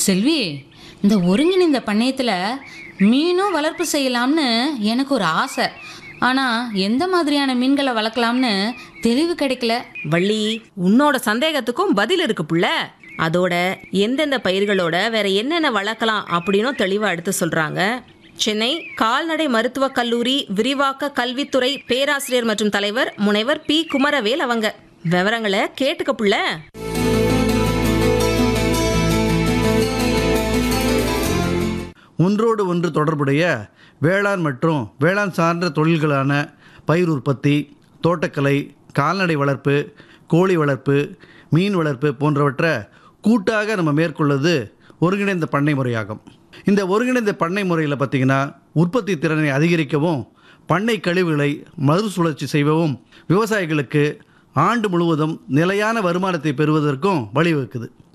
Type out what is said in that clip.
செல்வி இந்த ஒருங்கிணைந்த பண்ணையத்தில் மீனும் வளர்ப்பு செய்யலாம்னு எனக்கு ஒரு ஆசை ஆனால் எந்த மாதிரியான மீன்களை வளர்க்கலாம்னு தெளிவு கிடைக்கல வள்ளி உன்னோட சந்தேகத்துக்கும் பதில் இருக்கு புள்ள அதோட எந்தெந்த பயிர்களோட வேற என்னென்ன வளர்க்கலாம் அப்படின்னும் தெளிவாக எடுத்து சொல்றாங்க சென்னை கால்நடை மருத்துவக் கல்லூரி விரிவாக்க கல்வித்துறை பேராசிரியர் மற்றும் தலைவர் முனைவர் பி குமரவேல் அவங்க விவரங்களை கேட்டுக்க புள்ள ஒன்றோடு ஒன்று தொடர்புடைய வேளாண் மற்றும் வேளாண் சார்ந்த தொழில்களான பயிர் உற்பத்தி தோட்டக்கலை கால்நடை வளர்ப்பு கோழி வளர்ப்பு மீன் வளர்ப்பு போன்றவற்றை கூட்டாக நம்ம மேற்கொள்வது ஒருங்கிணைந்த பண்ணை முறையாகும் இந்த ஒருங்கிணைந்த பண்ணை முறையில் பார்த்திங்கன்னா உற்பத்தி திறனை அதிகரிக்கவும் பண்ணை கழிவுகளை மறுசுழற்சி செய்யவும் விவசாயிகளுக்கு ஆண்டு முழுவதும் நிலையான வருமானத்தை பெறுவதற்கும் வழிவகுக்குது